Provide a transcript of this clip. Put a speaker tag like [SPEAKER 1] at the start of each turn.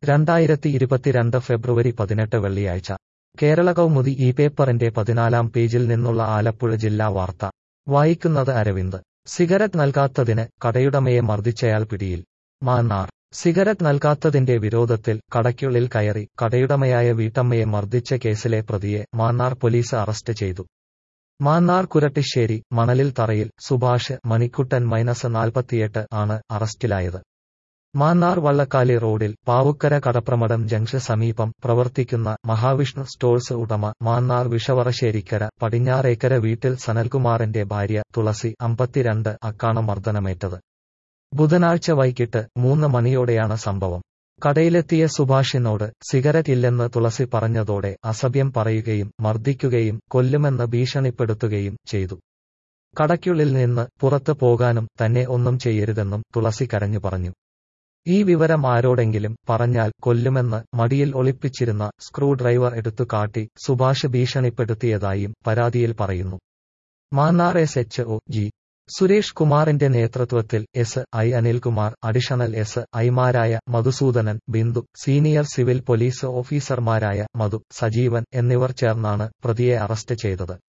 [SPEAKER 1] രണ്ടായിരത്തി ഇരുപത്തിരണ്ട് ഫെബ്രുവരി പതിനെട്ട് വെള്ളിയാഴ്ച കേരള കൗമുദി ഈ പേപ്പറിന്റെ പതിനാലാം പേജിൽ നിന്നുള്ള ആലപ്പുഴ ജില്ലാ വാർത്ത വായിക്കുന്നത് അരവിന്ദ് സിഗരറ്റ് നൽകാത്തതിന് കടയുടമയെ മർദ്ദിച്ചയാൾ പിടിയിൽ മാന്നാർ സിഗരറ്റ് നൽകാത്തതിന്റെ വിരോധത്തിൽ കടയ്ക്കുള്ളിൽ കയറി കടയുടമയായ വീട്ടമ്മയെ മർദ്ദിച്ച കേസിലെ പ്രതിയെ മാന്നാർ പോലീസ് അറസ്റ്റ് ചെയ്തു മാന്നാർ കുരട്ടിശ്ശേരി മണലിൽ തറയിൽ സുഭാഷ് മണിക്കുട്ടൻ മൈനസ് നാൽപ്പത്തിയെട്ട് ആണ് അറസ്റ്റിലായത് മാന്നാർ വള്ളക്കാലി റോഡിൽ പാവുക്കര കടപ്രമടം ജംഗ്ഷൻ സമീപം പ്രവർത്തിക്കുന്ന മഹാവിഷ്ണു സ്റ്റോഴ്സ് ഉടമ മാന്നാർ വിഷവറശ്ശേരിക്കര പടിഞ്ഞാറേക്കര വീട്ടിൽ സനൽകുമാറിന്റെ ഭാര്യ തുളസി അമ്പത്തിരണ്ട് അക്കാണ് മർദ്ദനമേറ്റത് ബുധനാഴ്ച വൈകിട്ട് മൂന്ന് മണിയോടെയാണ് സംഭവം കടയിലെത്തിയ സുഭാഷിനോട് സിഗരറ്റ് ഇല്ലെന്ന് തുളസി പറഞ്ഞതോടെ അസഭ്യം പറയുകയും മർദ്ദിക്കുകയും കൊല്ലുമെന്ന് ഭീഷണിപ്പെടുത്തുകയും ചെയ്തു കടയ്ക്കുള്ളിൽ നിന്ന് പുറത്തു പോകാനും തന്നെ ഒന്നും ചെയ്യരുതെന്നും തുളസി കരഞ്ഞു പറഞ്ഞു ഈ വിവരം ആരോടെങ്കിലും പറഞ്ഞാൽ കൊല്ലുമെന്ന് മടിയിൽ ഒളിപ്പിച്ചിരുന്ന സ്ക്രൂ ഡ്രൈവർ എടുത്തു കാട്ടി സുഭാഷ് ഭീഷണിപ്പെടുത്തിയതായും പരാതിയിൽ പറയുന്നു Mannar S H O G Suresh കുമാറിന്റെ നേതൃത്വത്തിൽ S I Anilkumar additional S ഐമാരായ Madhusudanan Bindu senior civil police ഓഫീസർമാരായ മധു സജീവൻ എന്നിവർ ചേർന്നാണ് പ്രതിയെ അറസ്റ്റ് ചെയ്തത്